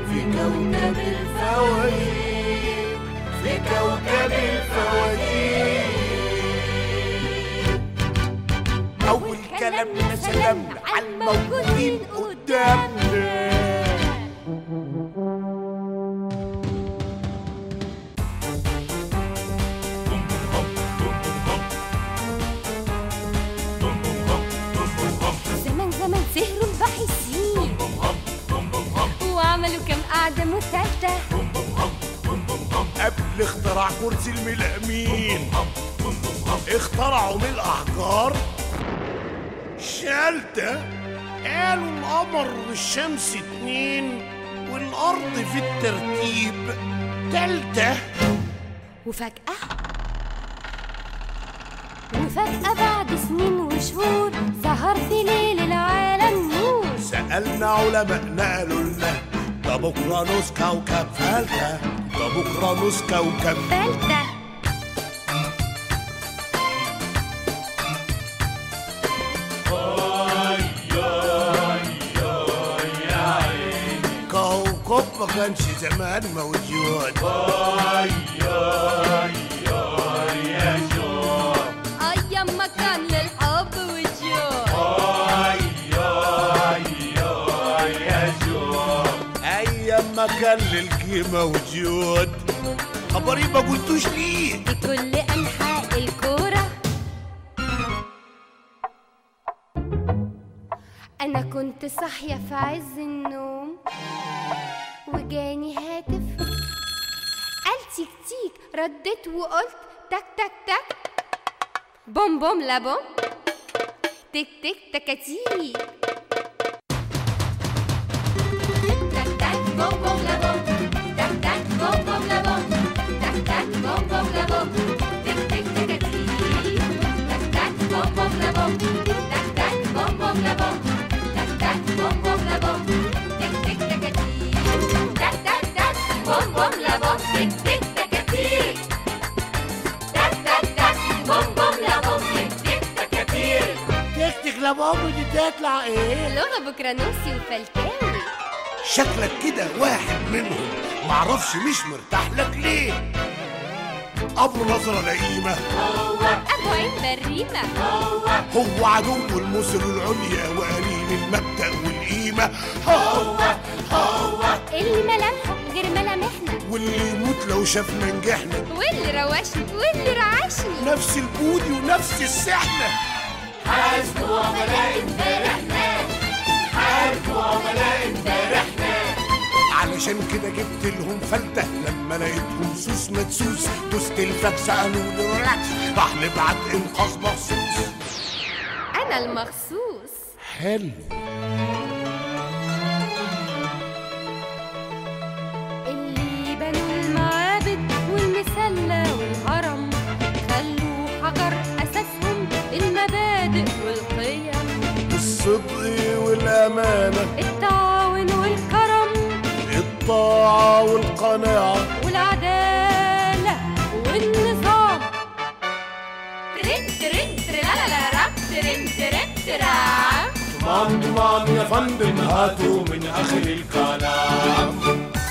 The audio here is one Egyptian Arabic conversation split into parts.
في كوكب الفوازير في كوكب الفوازير أول كلامنا سلامنا على الموجودين قدامنا زمان زمان سهروا الباحثين وعملوا كم قعدة مثالثة قبل اختراع كرسي الملامين اخترعوا من الأحجار شالتة قالوا القمر والشمس اتنين والأرض في الترتيب تالتة وفجأة وفجأة بعد سنين وشهور ظهر في ليل العالم نور سألنا علماء قالوا لنا ده بكرة نص كوكب فالتة ده بكرة نص كوكب ثالثة كوكب ما كانش زمان موجود أيام ما كان للحب والجوع أيام ما كان للكي موجود خبري ما قلتوش ليه في كل أنحاء الكورة أنا كنت صاحية في عز النوم وجاني هاتف قال تيك تيك رديت وقلت تك تك تك بوم بوم لا بوم تك تك تكاتيك تك تك بوم بوم لا بوم تك تك بوم بوم لا بوم تك تك بوم بوم لا بوم تك تك تكاتيك تك تك بوم بوم لا بوم تك تك بوم بوم لا بوم تك تك بوم بوم لا بوم تك تك تكاتيك تك تك تك بوم بوم لا بوم تك تك تكاتيك تك تك تك بوم بوم لا بوم تك تك تكاتيك تكتك لبابا دي تطلع ايه لغة بكرانوسي وفلكاوي شكلك كده واحد منهم معرفش مش مرتاح لك ليه ابو نظرة لئيمة أبو عين بريمة هو عدو المصر العليا وقليل المبدأ والقيمة هو هو اللي ملامحه غير ملامحنا واللي يموت لو شافنا نجحنا واللي روشني واللي رعشني نفس البودي ونفس السحنة حاسبوا عملاء امبارحنا حاسبوا عملاء امبارحنا علشان كده جبت لهم فلتة لما لقيتهم سوس مدسوس دوست الفاكس قالوا لي ريلاكس راح نبعت انقاذ مخصوص أنا المخصوص حلو اللي بنوا المعابد والمسلة والهرم خلوا حجر أساسهم المبادئ والقيم الصدق والأمانة التعاون والكرم الطاعة والقناعة والعدالة والنظام ترن ترن ترلالا ترن ترن ترا ضمان ضمان يا فندم هاتوا من آخر الكلام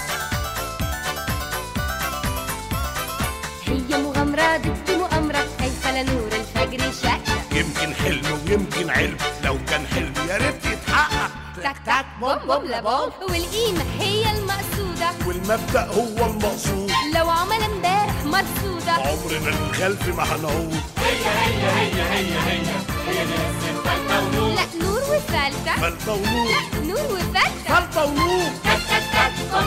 هي مغامرة ضد مؤامرة كيف لا نور الفجر شكلة يمكن حلم ويمكن علم لو كان حلم يا ريت يتحقق تك تك بوم بوم لا بوم والقيمة هي المقصودة والمبدأ هو المقصود لو عمل امبارح مرصودة عمرنا الخلف ما هنعود لا نور وفلتة فلتة ونور لا نور وفلتة فلتة ونور تك تك تك